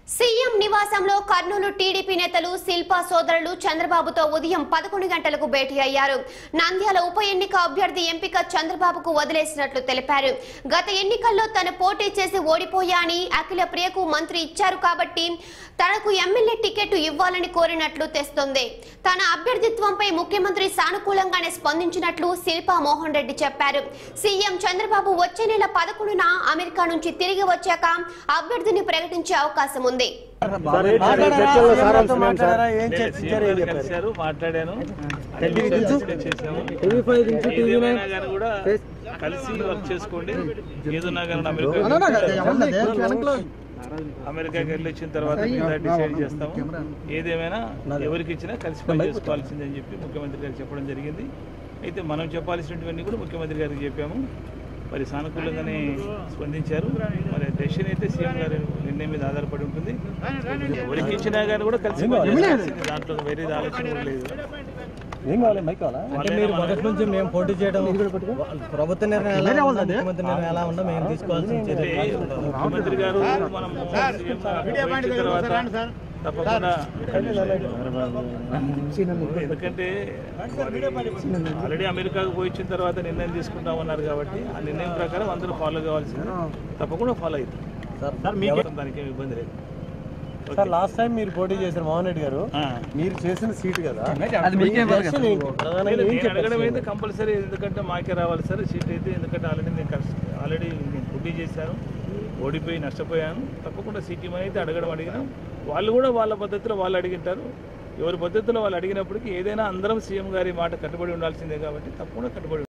CM నివాసంలో Kurnool TDP నేతలు శిల్పా సోదరులు చంద్రబాబుతో ఉదయం పదకొండు గంటలకు భేటీ అయ్యారు నంద్యాల ఉప ఎన్నిక అభ్యర్థి ఎంపిక చంద్రబాబుకు వదిలేసినట్లు తెలిపారు గత ఎన్నికల్లో తను పోటీ చేసి ఓడిపోయా అని అఖిల ప్రియకు మంత్రి ఇచ్చారు కాబట్టి తనకు ఎమ్మెల్యే టికెట్ ఇవ్వాలని కోరినట్లు తెస్తోంది తన అభ్యర్థిత్వంపై ముఖ్యమంత్రి సానుకూలంగానే స్పందించినట్లు శిల్పా మోహన్ రెడ్డి చెప్పారు సీఎం చంద్రబాబు వచ్చే నెల పదకొండున అమెరికా నుంచి తిరిగి వచ్చాక అభ్యర్థిని ప్రకటించే అవకాశం ఉంది చర్చల్లో సారాంశం ఏంటి సార్? ఏం చర్చించారు ఏం చెప్పారు కలిశారు మాట్లాడాను చేసాము టీవీ ఫైవ్ నుంచి టీవీ నైన్ ఏదైనా కానీ కూడా కలిసి వర్క్ చేసుకోండి ఏదన్నా కానీ అమెరికా అమెరికాకి వెళ్ళి వచ్చిన తర్వాత మిగతా డిసైడ్ చేస్తాము ఏదేమైనా ఎవరికి ఇచ్చినా కలిసి పని చేసుకోవాల్సిందని చెప్పి ముఖ్యమంత్రి గారికి చెప్పడం జరిగింది అయితే మనం చెప్పాల్సినటువన్నీ కూడా ముఖ్యమంత్రి గారికి చెప్పాము మరి సానుకూలంగానే స్పందించారు మరి డెసిషన్ అయితే సీఎం గారి నిర్ణయం మీద ఆధారపడి ఉంటుంది ఎవరికి ఇచ్చినా కానీ కూడా కలిసి పని చేసుకోవాల్సిందే. దాంట్లో వేరే ఆలోచన కూడా లేదు ఏం కావాలి మైక్ కావాలా అంటే మీరు మొదటి నుంచి మేము పోటీ చేయడం ప్రభుత్వ నిర్ణయం ఎలా ఉందో, ముఖ్యమంత్రి నిర్ణయం ఎలా ఉందో మేము తీసుకోవాల్సిన అంటే చర్యలు ముఖ్యమంత్రి గారు మనం సీఎం పోయించిన తర్వాత తప్పకుండా ఎందుకంటే ఆల్రెడీ అమెరికాకు పోయించిన తర్వాత నిర్ణయం తీసుకుంటామన్నారు కాబట్టి ఆ నిర్ణయం ప్రకారం అందరూ ఫాలో కావాల్సింది తప్పకుండా ఫాలో అవుతాం సార్ ఎవరు- దానికి ఏమి ఇబ్బంది లేదు సార్ లాస్ట్ టైం మీరు పోటీ చేశారు మోహన్ రెడ్డి గారు ఆ. మీరు చేసిన సీట్ కదా అది మీకే మీ version ఏంటి? ప్రధానంగా నేను ఏం నేను చెప్పారు అడగడం అయితే కంపల్సరీ ఎందుకంటే మాకే రావాలి సార్ సీట్ అయితే ఎందుకంటే ఆల్రెడీ నేను కష్ట ఆల్రెడీ నేను పోటీ చేశాను ఓడిపోయి నష్టపోయాను తప్పకుండా సీట్ ఇవ్వని అయితే అడగడం అడిగినాం వాళ్ళు కూడా వాళ్ళ పద్ధతిలో వాళ్ళు అడిగింటారు ఎవరి పద్ధతిలో వాళ్ళు అడిగినప్పటికీ ఏదైనా అందరం సీఎం గారి మాట కట్టుబడి ఉండాల్సిందే కాబట్టి తప్పకుండా కట్టుబడి